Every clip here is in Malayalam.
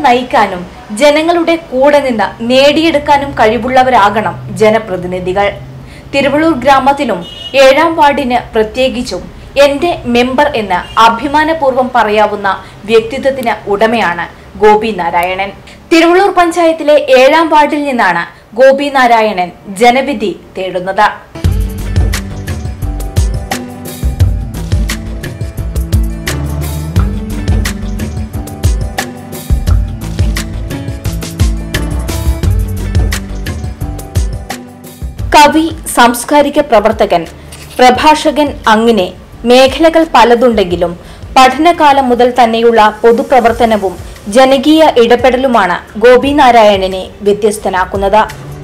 നയിക്കാനും ജനങ്ങളുടെ കൂടെ നിന്ന് നേടിയെടുക്കാനും കഴിവുള്ളവരാകണം ജനപ്രതിനിധികൾ തിരുവള്ളൂർ ഗ്രാമത്തിലും ഏഴാം വാർഡിന് പ്രത്യേകിച്ചും എന്റെ മെമ്പർ എന്ന് അഭിമാനപൂർവ്വം പറയാവുന്ന വ്യക്തിത്വത്തിന് ഉടമയാണ് ഗോപി നാരായണൻ തിരുവള്ളൂർ പഞ്ചായത്തിലെ ഏഴാം വാർഡിൽ നിന്നാണ് ഗോപി നാരായണൻ ജനവിധി തേടുന്നത് കവി സാംസ്കാരിക പ്രവർത്തകൻ പ്രഭാഷകൻ അങ്ങനെ മേഖലകൾ പലതുണ്ടെങ്കിലും പഠനകാലം മുതൽ തന്നെയുള്ള പൊതുപ്രവർത്തനവും ജനകീയ ഇടപെടലുമാണ് ഗോപി നാരായണനെ വ്യത്യസ്തനാക്കുന്നത്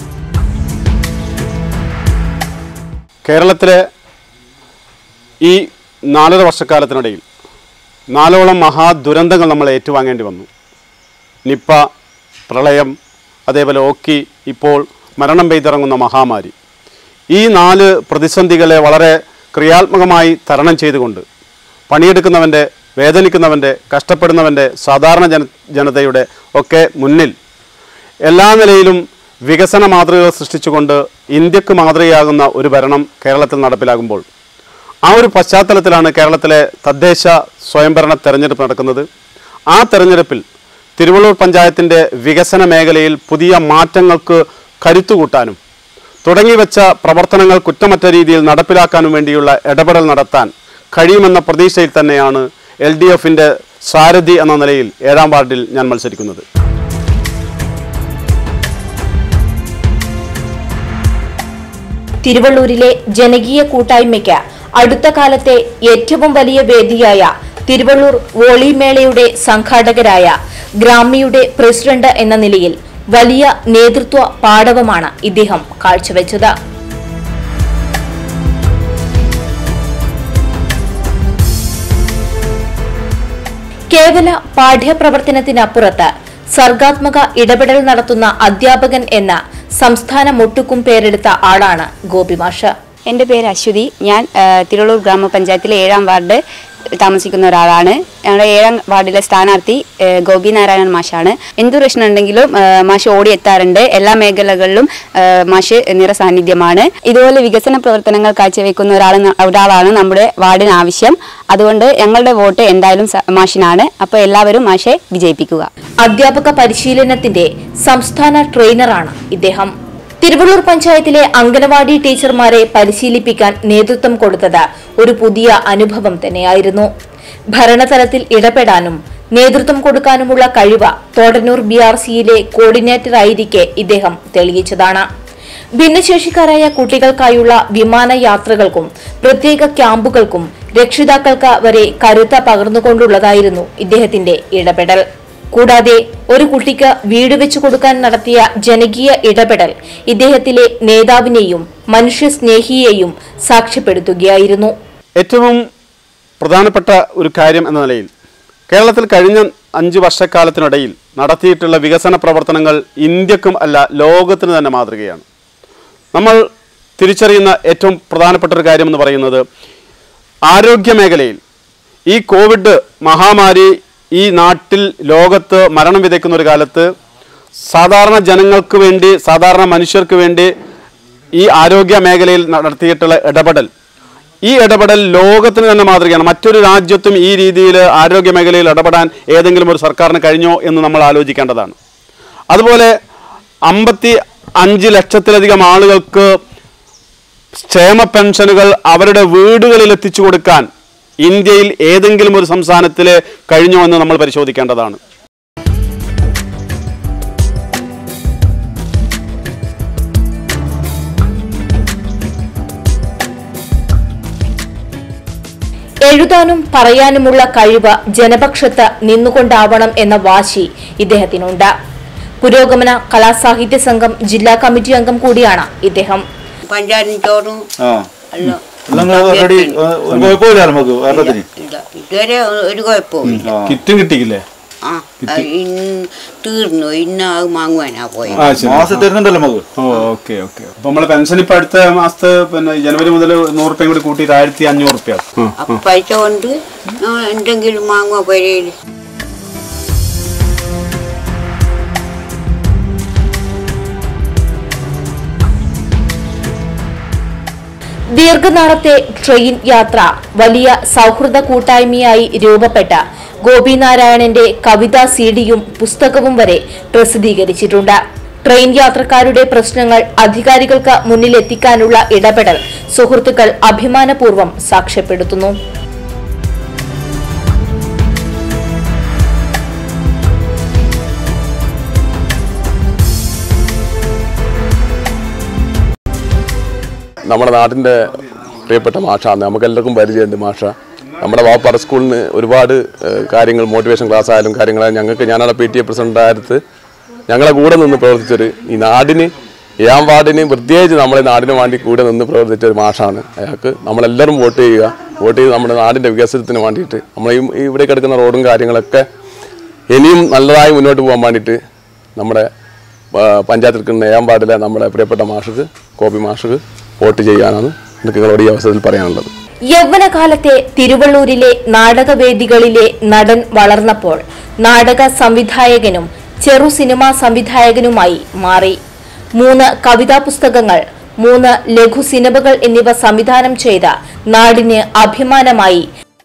കേരളത്തിലെ ഈ നാലര വർഷക്കാലത്തിനിടയിൽ നാലോളം മഹാദുരന്തങ്ങൾ നമ്മൾ ഏറ്റുവാങ്ങേണ്ടി വന്നു നിപ്പ പ്രളയം അതേപോലെ ഓക്കി ഇപ്പോൾ മരണം പെയ്തിറങ്ങുന്ന മഹാമാരി ഈ നാല് പ്രതിസന്ധികളെ വളരെ ക്രിയാത്മകമായി തരണം ചെയ്തുകൊണ്ട് പണിയെടുക്കുന്നവൻ്റെ വേദനിക്കുന്നവൻ്റെ കഷ്ടപ്പെടുന്നവൻ്റെ സാധാരണ ജന ജനതയുടെ ഒക്കെ മുന്നിൽ എല്ലാ നിലയിലും വികസന മാതൃകകൾ സൃഷ്ടിച്ചുകൊണ്ട് ഇന്ത്യക്ക് മാതൃകയാകുന്ന ഒരു ഭരണം കേരളത്തിൽ നടപ്പിലാകുമ്പോൾ ആ ഒരു പശ്ചാത്തലത്തിലാണ് കേരളത്തിലെ തദ്ദേശ സ്വയംഭരണ തെരഞ്ഞെടുപ്പ് നടക്കുന്നത് ആ തെരഞ്ഞെടുപ്പിൽ തിരുവള്ളൂർ പഞ്ചായത്തിൻ്റെ വികസന മേഖലയിൽ പുതിയ മാറ്റങ്ങൾക്ക് കരുത്തുകൂട്ടാനും തുടങ്ങിവെച്ച പ്രവർത്തനങ്ങൾ കുറ്റമറ്റ രീതിയിൽ നടപ്പിലാക്കാനും വേണ്ടിയുള്ള ഇടപെടൽ നടത്താൻ കഴിയുമെന്ന പ്രതീക്ഷയിൽ തന്നെയാണ് എൽ ഡി എഫിൻ്റെ സാരഥി എന്ന നിലയിൽ ഏഴാം വാർഡിൽ ഞാൻ മത്സരിക്കുന്നത് തിരുവള്ളൂരിലെ ജനകീയ കൂട്ടായ്മയ്ക്ക് അടുത്ത കാലത്തെ ഏറ്റവും വലിയ വേദിയായ തിരുവള്ളൂർ വോളിമേളയുടെ സംഘാടകരായ ഗ്രാമ്യയുടെ പ്രസിഡന്റ് എന്ന നിലയിൽ വലിയ നേതൃത്വ പാടവമാണ് ഇദ്ദേഹം കാഴ്ചവെച്ചത് കേവല പാഠ്യപ്രവർത്തനത്തിനപ്പുറത്ത് സർഗാത്മക ഇടപെടൽ നടത്തുന്ന അധ്യാപകൻ എന്ന സംസ്ഥാന മൊട്ടുക്കും പേരെടുത്ത ആളാണ് ഗോപിമാഷ് എൻ്റെ പേര് അശ്വതി ഞാൻ ആ, തിരുവള്ളൂർ ഗ്രാമപഞ്ചായത്തിലെ ഏഴാം വാർഡ് താമസിക്കുന്ന ഒരാളാണ് ഞങ്ങളുടെ ഏഴാം വാർഡിലെ സ്ഥാനാർത്ഥി ആ, ഗോപി നാരായണൻ മാഷാണ് എന്തു പ്രശ്നം ഉണ്ടെങ്കിലും ആ, മാഷ് ഓടിയെത്താറുണ്ട് എല്ലാ മേഖലകളിലും ആ, മാഷ് നിറസാന്നിധ്യമാണ് ഇതുപോലെ വികസന പ്രവർത്തനങ്ങൾ കാഴ്ചവെക്കുന്ന ഒരാൾ ഒരാളാണ് നമ്മുടെ വാർഡിന് ആവശ്യം അതുകൊണ്ട് ഞങ്ങളുടെ വോട്ട് എന്തായാലും സ- മാഷിനാണ് അപ്പോൾ എല്ലാവരും മാഷെ വിജയിപ്പിക്കുക അധ്യാപക പരിശീലനത്തിന്റെ സംസ്ഥാന ട്രെയിനറാണ് ഇദ്ദേഹം തിരുവള്ളൂർ പഞ്ചായത്തിലെ അംഗനവാടി ടീച്ചർമാരെ പരിശീലിപ്പിക്കാൻ നേതൃത്വം കൊടുത്തത് ഒരു പുതിയ അനുഭവം തന്നെയായിരുന്നു ഭരണതലത്തിൽ ഇടപെടാനും നേതൃത്വം കൊടുക്കാനുമുള്ള കഴിവ് തോടന്നൂർ ബി ആർ സിയിലെ കോർഡിനേറ്ററായിരിക്കെ ഇദ്ദേഹം തെളിയിച്ചതാണ് ഭിന്നശേഷിക്കാരായ കുട്ടികൾക്കായുള്ള വിമാനയാത്രകൾക്കും പ്രത്യേക ക്യാമ്പുകൾക്കും രക്ഷിതാക്കൾക്ക് വരെ കരുത്ത പകർന്നുകൊണ്ടുള്ളതായിരുന്നു ഇദ്ദേഹത്തിന്റെ ഇടപെടൽ കൂടാതെ ഒരു കുട്ടിക്ക് വീട് വെച്ചു കൊടുക്കാൻ നടത്തിയ ജനകീയ ഇടപെടൽ ഇദ്ദേഹത്തിലെ നേതാവിനെയും മനുഷ്യസ്നേഹിയെയും സാക്ഷ്യപ്പെടുത്തുകയായിരുന്നു ഏറ്റവും പ്രധാനപ്പെട്ട ഒരു കാര്യം എന്ന നിലയിൽ കേരളത്തിൽ കഴിഞ്ഞ അഞ്ച് വർഷക്കാലത്തിനിടയിൽ നടത്തിയിട്ടുള്ള വികസന പ്രവർത്തനങ്ങൾ ഇന്ത്യക്കും അല്ല ലോകത്തിന് തന്നെ മാതൃകയാണ് നമ്മൾ തിരിച്ചറിയുന്ന ഏറ്റവും പ്രധാനപ്പെട്ട ഒരു കാര്യം എന്ന് പറയുന്നത് ആരോഗ്യ മേഖലയിൽ ഈ കോവിഡ് മഹാമാരി ഈ നാട്ടിൽ ലോകത്ത് മരണം വിതയ്ക്കുന്ന ഒരു കാലത്ത് സാധാരണ ജനങ്ങൾക്ക് വേണ്ടി സാധാരണ മനുഷ്യർക്ക് വേണ്ടി ഈ ആരോഗ്യ മേഖലയിൽ നടത്തിയിട്ടുള്ള ഇടപെടൽ ഈ ഇടപെടൽ ലോകത്തിന് തന്നെ മാതൃകയാണ് മറ്റൊരു രാജ്യത്തും ഈ രീതിയിൽ ആരോഗ്യ മേഖലയിൽ ഇടപെടാൻ ഏതെങ്കിലും ഒരു സർക്കാരിന് കഴിഞ്ഞോ എന്ന് നമ്മൾ ആലോചിക്കേണ്ടതാണ് അതുപോലെ അമ്പത്തി അഞ്ച് ലക്ഷത്തിലധികം ആളുകൾക്ക് ക്ഷേമ പെൻഷനുകൾ അവരുടെ വീടുകളിൽ എത്തിച്ചു കൊടുക്കാൻ ഇന്ത്യയിൽ ഏതെങ്കിലും ഒരു സംസ്ഥാനത്തിൽ കഴിഞ്ഞോ എന്ന് നമ്മൾ പരിശോധിക്കേണ്ടതാണ് എഴുതാനും പറയാനുമുള്ള കഴിവ് ജനപക്ഷത്ത് നിന്നുകൊണ്ടാവണം എന്ന വാശി ഇദ്ദേഹത്തിനുണ്ട് പുരോഗമന കലാസാഹിത്യ സംഘം ജില്ലാ കമ്മിറ്റി അംഗം കൂടിയാണ് ഇദ്ദേഹം പഞ്ചായത്തിന് ചോറും ആ എല്ലാം എല്ലാം ഓൾറെഡി ഒരു കുഴപ്പമില്ല നമുക്ക് വെള്ളത്തിന് ഇല്ല ഇതുവരെ ഒരു കുഴപ്പവും ഇല്ല കിറ്റും കിട്ടിയില്ലേ ആ ഇന്ന് തീർന്നു ഇന്ന് അത് വാങ്ങുവാനാ പോയത് മാസം തരുന്നുണ്ടല്ലോ നമുക്ക് ഓ ഓക്കെ ഓക്കെ അപ്പൊ നമ്മളെ പെൻഷൻ ഇപ്പൊ അടുത്ത മാസത്തെ പിന്നെ ജനുവരി മുതൽ നൂറ് റുപ്യം കൂടി കൂട്ടിയിട്ട് ആയിരത്തി അഞ്ഞൂറ് റുപ്യ അപ്പൊ പൈസ കൊണ്ട് ആ, എന്തെങ്കിലും വാങ്ങുക പെരയിൽ ദീർഘനാളത്തെ ട്രെയിൻ യാത്ര വലിയ സൗഹൃദ കൂട്ടായ്മയായി രൂപപ്പെട്ട ഗോപിനാരായണന്റെ കവിതാ സീഡിയും പുസ്തകവും വരെ പ്രസിദ്ധീകരിച്ചിട്ടുണ്ട് ട്രെയിൻ യാത്രക്കാരുടെ പ്രശ്നങ്ങൾ അധികാരികൾക്ക് മുന്നിലെത്തിക്കാനുള്ള ഇടപെടൽ സുഹൃത്തുക്കൾ അഭിമാനപൂർവ്വം സാക്ഷ്യപ്പെടുത്തുന്നു നമ്മുടെ നാടിൻ്റെ പ്രിയപ്പെട്ട മാഷാണ് നമുക്കെല്ലാവർക്കും പരിചയമുണ്ട് മാഷ നമ്മുടെ വാപ്പാറ സ്കൂളിന് ഒരുപാട് ഏഹ്, കാര്യങ്ങൾ മോട്ടിവേഷൻ ക്ലാസ് ആയാലും കാര്യങ്ങളായാലും ഞങ്ങൾക്ക് ഞാനവിടെ പി ടി എ പ്രസിഡന്റ് ആയിട്ട് ഞങ്ങളെ കൂടെ നിന്ന് പ്രവർത്തിച്ചൊരു ഈ നാടിന് ഏഴാം വാർഡിന് പ്രത്യേകിച്ച് നമ്മളെ നാടിന് വേണ്ടി കൂടെ നിന്ന് പ്രവർത്തിച്ച ഒരു മാഷാണ് അയാൾക്ക് നമ്മളെല്ലാവരും വോട്ട് ചെയ്യുക വോട്ട് ചെയ്ത് നമ്മുടെ നാടിൻ്റെ വികസനത്തിന് വേണ്ടിയിട്ട് നമ്മൾ ഈ ഈ ഇവിടെ കിടക്കുന്ന റോഡും കാര്യങ്ങളൊക്കെ ഇനിയും നല്ലതായി മുന്നോട്ട് പോകാൻ വേണ്ടിയിട്ട് നമ്മുടെ ആ, പഞ്ചായത്തിൽ കിട്ടുന്ന ഏഴാം വാർഡിലെ നമ്മുടെ പ്രിയപ്പെട്ട മാഷക്ക് കോപ്പി മാഷക്ക് വോട്ട് ചെയ്യാനാണ് എനിക്ക് നിങ്ങളോട് ഈ അവസരത്തിൽ പറയാനുള്ളത് യൗവനകാലത്തെ തിരുവള്ളൂരിലെ നാടകവേദികളിലെ നടൻ വളർന്നപ്പോൾ നാടക സംവിധായകനും ചെറു സിനിമാ സംവിധായകനുമായി മാറി മൂന്ന് കവിതാ പുസ്തകങ്ങൾ മൂന്ന് ലഘു സിനിമകൾ എന്നിവ സംവിധാനം ചെയ്ത നാടിന് അഭിമാനമായി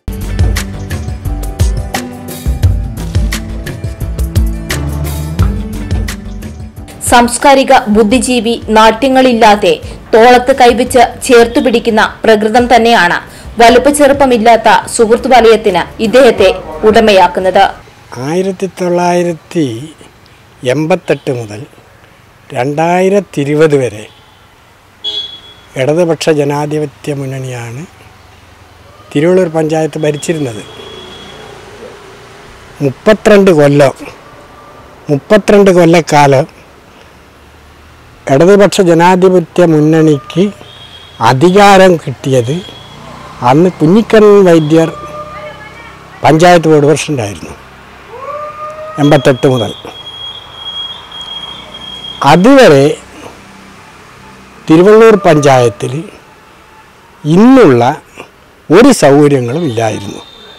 സാംസ്കാരിക ബുദ്ധിജീവി നാട്യങ്ങളില്ലാതെ തോളത്ത് കൈവച്ച് ചേർത്തുപിടിക്കുന്ന പ്രകൃതം തന്നെയാണ് വലുപ്പ ചെറുപ്പമില്ലാത്ത സുഹൃത്തു വലയത്തിന് ഇദ്ദേഹത്തെ ഉടമയാക്കുന്നത് ആയിരത്തി തൊള്ളായിരത്തി എൺപത്തെട്ട് മുതൽ രണ്ടായിരത്തി ഇരുപത് വരെ ഇടതുപക്ഷ ജനാധിപത്യ മുന്നണിയാണ് തിരുവള്ളൂർ പഞ്ചായത്ത് ഭരിച്ചിരുന്നത് മുപ്പത്തിരണ്ട് കൊല്ലം മുപ്പത്തിരണ്ട് കൊല്ലക്കാലം ഇടതുപക്ഷ ജനാധിപത്യ മുന്നണിക്ക് അധികാരം കിട്ടിയത് അന്ന് കുഞ്ഞിക്കണ്ണൻ വൈദ്യർ പഞ്ചായത്ത് ബോർഡ് പ്രസിഡൻ്റായിരുന്നു എൺപത്തെട്ട് മുതൽ അതുവരെ തിരുവള്ളൂർ പഞ്ചായത്തിൽ ഇന്നുള്ള ഒരു സൗകര്യങ്ങളും ഇല്ലായിരുന്നു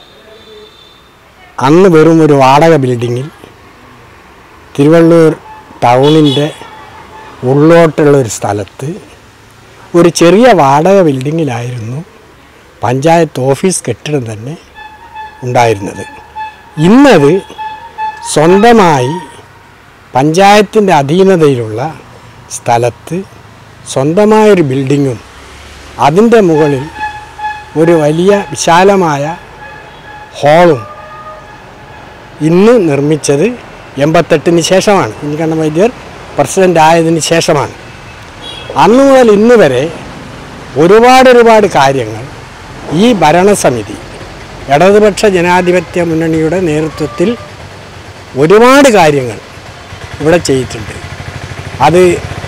അന്ന് വെറും ഒരു വാടക ബിൽഡിങ്ങിൽ തിരുവള്ളൂർ ടൗണിൻ്റെ ഉള്ളോട്ടുള്ള ഒരു സ്ഥലത്ത് ഒരു ചെറിയ വാടക ബിൽഡിങ്ങിലായിരുന്നു പഞ്ചായത്ത് ഓഫീസ് കെട്ടിടം തന്നെ ഉണ്ടായിരുന്നത് ഇന്നത് സ്വന്തമായി പഞ്ചായത്തിൻ്റെ അധീനതയിലുള്ള സ്ഥലത്ത് സ്വന്തമായൊരു ബിൽഡിങ്ങും അതിൻ്റെ മുകളിൽ ഒരു വലിയ വിശാലമായ ഹാളും ഇന്ന് നിർമ്മിച്ചത് എൺപത്തെട്ടിന് ശേഷമാണ് കുഞ്ഞിക്കണ്ണ വൈദ്യർ പ്രസിഡൻ്റ് ആയതിന് ശേഷമാണ് അന്ന് മുതൽ ഇന്ന് വരെ ഒരുപാട് ഒരുപാട് കാര്യങ്ങൾ ഈ ഭരണസമിതി ഇടതുപക്ഷ ജനാധിപത്യ മുന്നണിയുടെ നേതൃത്വത്തിൽ ഒരുപാട് കാര്യങ്ങൾ ഇവിടെ ചെയ്തിട്ടുണ്ട് അത്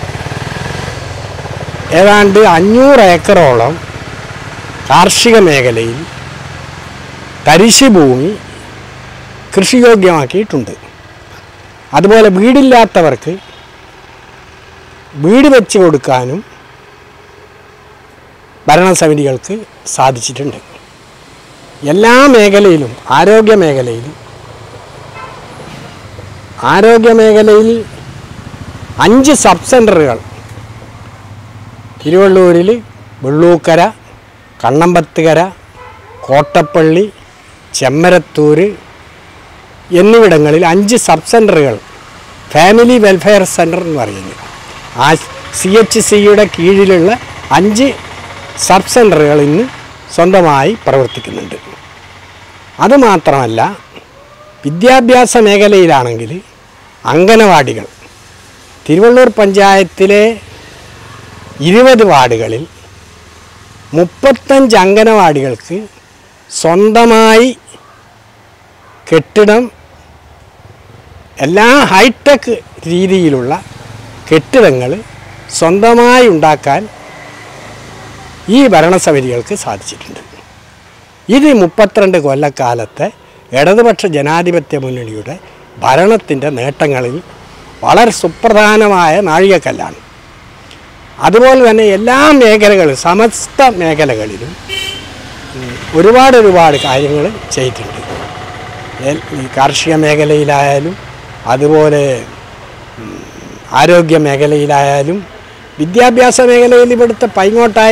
ഏതാണ്ട് അഞ്ഞൂറ് ഏക്കറോളം കാർഷിക മേഖലയിൽ തരിശ് ഭൂമി കൃഷിയോഗ്യമാക്കിയിട്ടുണ്ട് അതുപോലെ വീടില്ലാത്തവർക്ക് വീട് വെച്ച് കൊടുക്കാനും ഭരണസമിതികൾക്ക് സാധിച്ചിട്ടുണ്ട് എല്ലാ മേഖലയിലും ആരോഗ്യ മേഖലയിലും ആരോഗ്യ മേഖലയിൽ അഞ്ച് സബ് സെൻ്ററുകൾ തിരുവള്ളൂരിൽ വെള്ളൂക്കര കണ്ണമ്പത്തുകര കോട്ടപ്പള്ളി ചെമ്മരത്തൂർ എന്നിവിടങ്ങളിൽ അഞ്ച് സബ് സെൻ്ററുകൾ ഫാമിലി വെൽഫെയർ സെൻ്റർ എന്ന് പറയുന്നത് ആ സി എച്ച് സിയുടെ കീഴിലുള്ള അഞ്ച് സബ് സെൻ്ററുകൾ ഇന്ന് സ്വന്തമായി പ്രവർത്തിക്കുന്നുണ്ട് അതുമാത്രമല്ല വിദ്യാഭ്യാസ മേഖലയിലാണെങ്കിൽ അംഗനവാടികൾ തിരുവള്ളൂർ പഞ്ചായത്തിലെ ഇരുപത് വാർഡുകളിൽ മുപ്പത്തഞ്ച് അംഗനവാടികൾക്ക് സ്വന്തമായി കെട്ടിടം എല്ലാ ഹൈടെക് രീതിയിലുള്ള കെട്ടിടങ്ങൾ സ്വന്തമായി ഉണ്ടാക്കാൻ ഈ ഭരണസമിതികൾക്ക് സാധിച്ചിട്ടുണ്ട് ഇത് മുപ്പത്തിരണ്ട് കൊല്ലക്കാലത്തെ ഇടതുപക്ഷ ജനാധിപത്യ മുന്നണിയുടെ ഭരണത്തിൻ്റെ നേട്ടങ്ങളിൽ വളരെ സുപ്രധാനമായ നാഴികക്കല്ലാണ് അതുപോലെ തന്നെ എല്ലാ മേഖലകളും സമസ്ത മേഖലകളിലും ഉം, ഒരുപാട് ഒരുപാട് കാര്യങ്ങൾ ചെയ്തിട്ടുണ്ട് എൽ- ഈ കാർഷിക മേഖലയിലായാലും അതുപോലെ ഉം, ആരോഗ്യ മേഖലയിലായാലും വിദ്യാഭ്യാസ മേഖലയിൽ ഇവിടുത്തെ പൈങ്ങോട്ടായി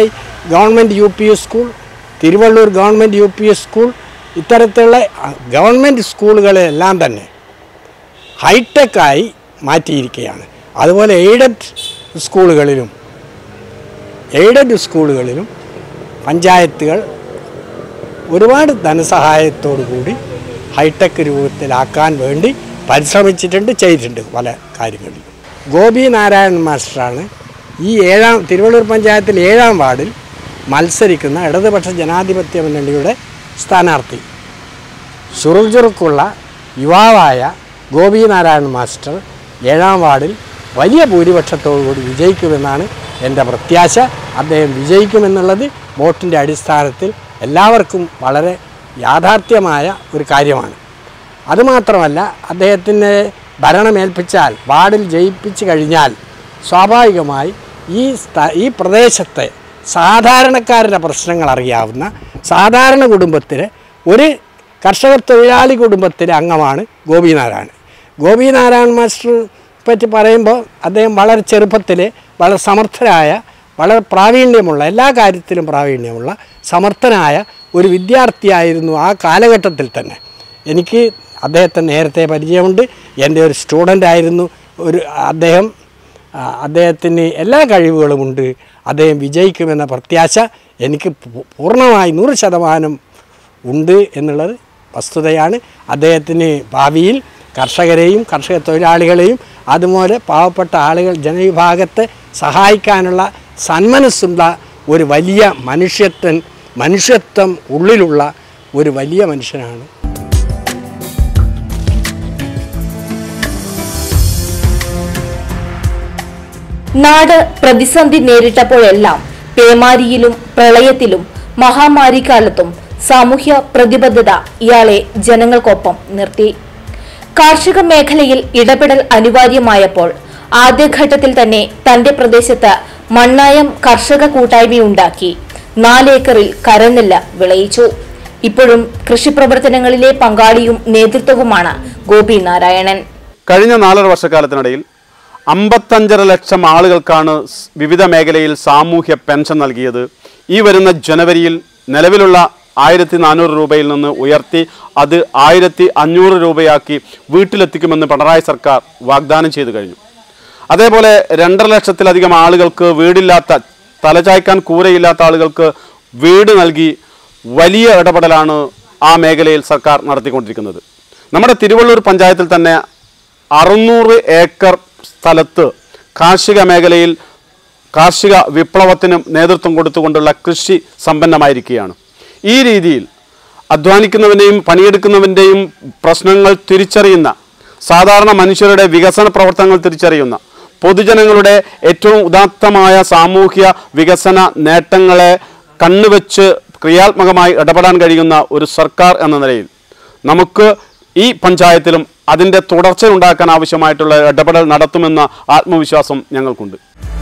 government U P school Thiruvallur government U P school ഇത്തരത്തിലുള്ള ഗവൺമെൻറ് സ്കൂളുകളെല്ലാം തന്നെ ഹൈടെക്കായി മാറ്റിയിരിക്കുകയാണ് അതുപോലെ എയ്ഡഡ് സ്കൂളുകളിലും എയ്ഡഡ് സ്കൂളുകളിലും പഞ്ചായത്തുകൾ ഒരുപാട് ധനസഹായത്തോടു കൂടി ഹൈടെക് രൂപത്തിലാക്കാൻ വേണ്ടി പരിശ്രമിച്ചിട്ടുണ്ട് ചെയ്തിട്ടുണ്ട് പല കാര്യങ്ങളിലും ഗോപി നാരായണൻ മാസ്റ്ററാണ് ഈ ഏഴാം തിരുവള്ളൂർ പഞ്ചായത്തിൽ ഏഴാം വാർഡിൽ മത്സരിക്കുന്ന ഇടതുപക്ഷ ജനാധിപത്യ മുന്നണിയുടെ സ്ഥാനാർത്ഥി ചുറുചുറുക്കുള്ള യുവാവായ ഗോപി നാരായണൻ മാസ്റ്റർ ഏഴാം വാർഡിൽ വലിയ ഭൂരിപക്ഷത്തോടുകൂടി വിജയിക്കുമെന്നാണ് എൻ്റെ പ്രത്യാശ അദ്ദേഹം വിജയിക്കുമെന്നുള്ളത് വോട്ടിൻ്റെ അടിസ്ഥാനത്തിൽ എല്ലാവർക്കും വളരെ യാഥാർത്ഥ്യമായ ഒരു കാര്യമാണ് അതുമാത്രമല്ല അദ്ദേഹത്തിന് ഭരണമേൽപ്പിച്ചാൽ വാർഡിൽ ജയിപ്പിച്ചു കഴിഞ്ഞാൽ സ്വാഭാവികമായി ഈ സ്ഥ ഈ പ്രദേശത്തെ സാധാരണക്കാരുടെ പ്രശ്നങ്ങൾ അറിയാവുന്ന സാധാരണ കുടുംബത്തിലെ ഒരു കർഷക തൊഴിലാളി കുടുംബത്തിലെ അംഗമാണ് ഗോപിനാരായണൻ ഗോപിനാരായണൻ മാസ്റ്റർ പറ്റി പറയുമ്പോൾ അദ്ദേഹം വളരെ ചെറുപ്പത്തിൽ വളരെ സമർത്ഥനായ വളരെ പ്രാവീണ്യമുള്ള എല്ലാ കാര്യത്തിലും പ്രാവീണ്യമുള്ള സമർത്ഥനായ ഒരു വിദ്യാർത്ഥിയായിരുന്നു ആ കാലഘട്ടത്തിൽ തന്നെ എനിക്ക് അദ്ദേഹത്തെ നേരത്തെ പരിചയമുണ്ട് എൻ്റെ ഒരു സ്റ്റുഡൻ്റ് ആയിരുന്നു ഒരു അദ്ദേഹം ആ, അദ്ദേഹത്തിന് എല്ലാ കഴിവുകളുമുണ്ട് അദ്ദേഹം വിജയിക്കുമെന്ന പ്രത്യാശ എനിക്ക് പൂ- പൂർണ്ണമായി നൂറ് ശതമാനം ഉണ്ട് എന്നുള്ളത് വസ്തുതയാണ് അദ്ദേഹത്തിന് ഭാവിയിൽ കർഷകരെയും കർഷക തൊഴിലാളികളെയും അതുപോലെ പാവപ്പെട്ട ആളുകൾ ജനവിഭാഗത്തെ സഹായിക്കാനുള്ള സന്മനസ്സുള്ള ഒരു വലിയ മനുഷ്യത്വൻ മനുഷ്യത്വം ഉള്ളിലുള്ള ഒരു വലിയ മനുഷ്യനാണ് നാട് പ്രതിസന്ധി നേരിട്ടപ്പോഴെല്ലാം പേമാരിയിലും പ്രളയത്തിലും മഹാമാരിക്കാലത്തും സാമൂഹ്യ പ്രതിബദ്ധത ഇയാളെ ജനങ്ങൾക്കൊപ്പം നിർത്തി കാർഷിക മേഖലയിൽ ഇടപെടൽ അനിവാര്യമായപ്പോൾ ആദ്യഘട്ടത്തിൽ തന്നെ തന്റെ പ്രദേശത്ത് മണ്ണായം കർഷക കൂട്ടായ്മയുണ്ടാക്കി നാലേക്കറിൽ കരനെല്ല് വിളയിച്ചു ഇപ്പോഴും കൃഷിപ്രവർത്തനങ്ങളിലെ പങ്കാളിയും നേതൃത്വവുമാണ് ഗോപി നാരായണൻ കഴിഞ്ഞ നാലര വർഷക്കാലത്തിനിടയിൽ അമ്പത്തഞ്ചര ലക്ഷം ആളുകൾക്കാണ് സ് വിവിധ മേഖലയിൽ സാമൂഹ്യ പെൻഷൻ നൽകിയത് ഈ വരുന്ന ജനുവരിയിൽ നിലവിലുള്ള ആയിരത്തി നാനൂറ് രൂപയിൽ നിന്ന് ഉയർത്തി അത് ആയിരത്തി അഞ്ഞൂറ് രൂപയാക്കി വീട്ടിലെത്തിക്കുമെന്ന് പിണറായി സർക്കാർ വാഗ്ദാനം ചെയ്തു കഴിഞ്ഞു അതേപോലെ രണ്ടര ലക്ഷത്തിലധികം ആളുകൾക്ക് വീടില്ലാത്ത തലചായ്ക്കാൻ കൂരയില്ലാത്ത ആളുകൾക്ക് വീട് നൽകി വലിയ ഇടപെടലാണ് ആ മേഖലയിൽ സർക്കാർ നടത്തിക്കൊണ്ടിരിക്കുന്നത് നമ്മുടെ തിരുവള്ളൂർ പഞ്ചായത്തിൽ തന്നെ അറുന്നൂറ് ഏക്കർ സ്ഥലത്ത് കാർഷിക മേഖലയിൽ കാർഷിക വിപ്ലവത്തിനും നേതൃത്വം കൊടുത്തുകൊണ്ടുള്ള കൃഷി സമ്പന്നമായിരിക്കുകയാണ് ഈ രീതിയിൽ അധ്വാനിക്കുന്നവൻ്റെയും പണിയെടുക്കുന്നവൻ്റെയും പ്രശ്നങ്ങൾ തിരിച്ചറിയുന്ന സാധാരണ മനുഷ്യരുടെ വികസന പ്രവർത്തനങ്ങൾ തിരിച്ചറിയുന്ന പൊതുജനങ്ങളുടെ ഏറ്റവും ഉദാത്തമായ സാമൂഹ്യ വികസന നേട്ടങ്ങളെ കണ്ണുവെച്ച് ക്രിയാത്മകമായി ഇടപെടാൻ കഴിയുന്ന ഒരു സർക്കാർ എന്ന നിലയിൽ നമുക്ക് ഈ പഞ്ചായത്തിലും അതിൻ്റെ തുടർച്ച ഉണ്ടാക്കാൻ ആവശ്യമായിട്ടുള്ള ഇടപെടൽ നടത്തുമെന്ന ആത്മവിശ്വാസം ഞങ്ങൾക്കുണ്ട്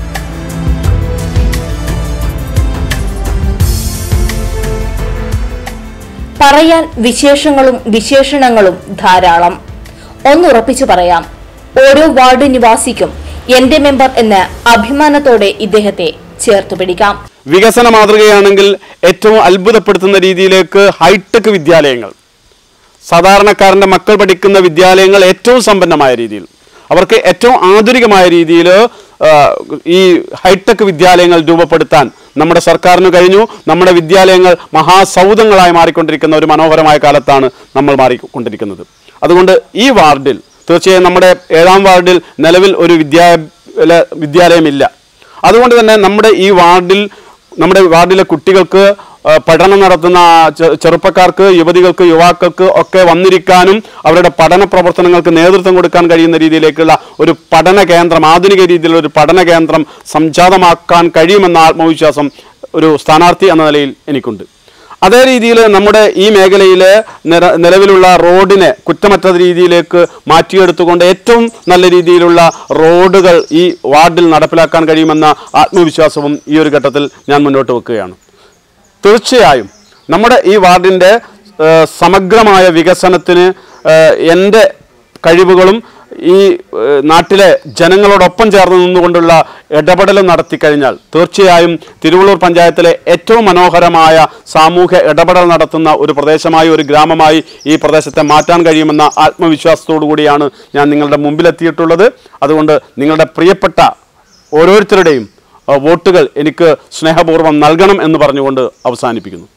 പറയാൻ വിശേഷങ്ങളും വിശേഷണങ്ങളും ധാരാളം ഒന്നുറപ്പിച്ചു പറയാം ഓരോ വാർഡ് നിവാസിക്കും എന്റെ മെമ്പർ എന്ന് അഭിമാനത്തോടെ ഇദ്ദേഹത്തെ ചേർത്തു പിടിക്കാം വികസന മാതൃകയാണെങ്കിൽ ഏറ്റവും അത്ഭുതപ്പെടുത്തുന്ന രീതിയിലേക്ക് ഹൈടെക് വിദ്യാലയങ്ങൾ സാധാരണക്കാരൻ്റെ മക്കൾ പഠിക്കുന്ന വിദ്യാലയങ്ങൾ ഏറ്റവും സമ്പന്നമായ രീതിയിൽ അവർക്ക് ഏറ്റവും ആധുനികമായ രീതിയിൽ ഈ ഹൈടെക് വിദ്യാലയങ്ങൾ രൂപപ്പെടുത്താൻ നമ്മുടെ സർക്കാരിന് കഴിഞ്ഞു നമ്മുടെ വിദ്യാലയങ്ങൾ മഹാസൗധങ്ങളായി മാറിക്കൊണ്ടിരിക്കുന്ന ഒരു മനോഹരമായ കാലത്താണ് നമ്മൾ മാറിക്കൊണ്ടിരിക്കുന്നത് അതുകൊണ്ട് ഈ വാർഡിൽ തീർച്ചയായും നമ്മുടെ ഏഴാം വാർഡിൽ നിലവിൽ ഒരു വിദ്യാ വിദ്യാലയമില്ല അതുകൊണ്ട് തന്നെ നമ്മുടെ ഈ വാർഡിൽ നമ്മുടെ വാർഡിലെ കുട്ടികൾക്ക് ആ, പഠനം നടത്തുന്ന ചെ- ചെറുപ്പക്കാർക്ക് യുവതികൾക്ക് യുവാക്കൾക്ക് ഒക്കെ വന്നിരിക്കാനും അവരുടെ പഠന പ്രവർത്തനങ്ങൾക്ക് നേതൃത്വം കൊടുക്കാൻ കഴിയുന്ന രീതിയിലേക്കുള്ള ഒരു പഠന കേന്ദ്രം ആധുനിക രീതിയിലുള്ള ഒരു പഠന കേന്ദ്രം സംജാതമാക്കാൻ കഴിയുമെന്ന ആത്മവിശ്വാസം ഒരു സ്ഥാനാർത്ഥി എന്ന നിലയിൽ എനിക്കുണ്ട് അതേ രീതിയിൽ നമ്മുടെ ഈ മേഖലയിൽ നിര- നിലവിലുള്ള റോഡിനെ കുറ്റമറ്റ രീതിയിലേക്ക് മാറ്റിയെടുത്തുകൊണ്ട് ഏറ്റവും നല്ല രീതിയിലുള്ള റോഡുകൾ ഈ വാർഡിൽ നടപ്പിലാക്കാൻ കഴിയുമെന്ന ആത്മവിശ്വാസവും ഈ ഒരു ഘട്ടത്തിൽ ഞാൻ മുന്നോട്ട് വെക്കുകയാണ് തീർച്ചയായും നമ്മുടെ ഈ വാർഡിൻ്റെ ഏഹ്, സമഗ്രമായ വികസനത്തിന് ഏഹ്, എൻ്റെ കഴിവുകളും ഈ ഏഹ്, നാട്ടിലെ ജനങ്ങളോടൊപ്പം ചേർന്ന് നിന്നുകൊണ്ടുള്ള ഇടപെടലും നടത്തി കഴിഞ്ഞാൽ തീർച്ചയായും തിരുവള്ളൂർ പഞ്ചായത്തിലെ ഏറ്റവും മനോഹരമായ സാമൂഹ്യ ഇടപെടൽ നടത്തുന്ന ഒരു പ്രദേശമായി ഒരു ഗ്രാമമായി ഈ പ്രദേശത്തെ മാറ്റാൻ കഴിയുമെന്ന ആത്മവിശ്വാസത്തോടു കൂടിയാണ് ഞാൻ നിങ്ങളുടെ മുമ്പിലെത്തിയിട്ടുള്ളത് അതുകൊണ്ട് നിങ്ങളുടെ പ്രിയപ്പെട്ട ഓരോരുത്തരുടെയും അഹ് വോട്ടുകൾ എനിക്ക് സ്നേഹപൂർവ്വം നൽകണം എന്ന് പറഞ്ഞുകൊണ്ട് അവസാനിപ്പിക്കുന്നു